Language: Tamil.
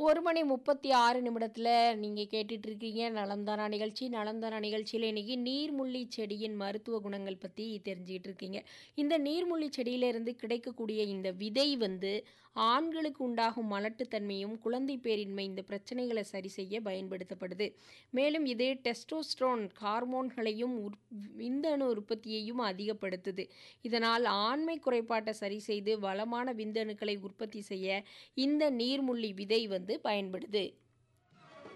ஒரு மணி முப்பத்தி ஆறு நிமிடத்தில் நீங்கள் கேட்டுட்டு இருக்கீங்க நலம்தானா நிகழ்ச்சி நலம்தானா நிகழ்ச்சியில் இன்னைக்கு நீர்முள்ளி செடியின் மருத்துவ குணங்கள் பற்றி தெரிஞ்சுக்கிட்டு இருக்கீங்க இந்த நீர்முள்ளி செடியிலிருந்து கிடைக்கக்கூடிய இந்த விதை வந்து ஆண்களுக்கு உண்டாகும் மலட்டுத்தன்மையும் குழந்தை பேரின்மை இந்த பிரச்சனைகளை சரி செய்ய பயன்படுத்தப்படுது மேலும் இது டெஸ்டோஸ்ட்ரோன் ஹார்மோன்களையும் உற் விந்தணு உற்பத்தியையும் அதிகப்படுத்துது இதனால் ஆண்மை குறைபாட்டை சரி செய்து வளமான விந்தணுக்களை உற்பத்தி செய்ய இந்த நீர்முள்ளி விதை வந்து பயன்படுது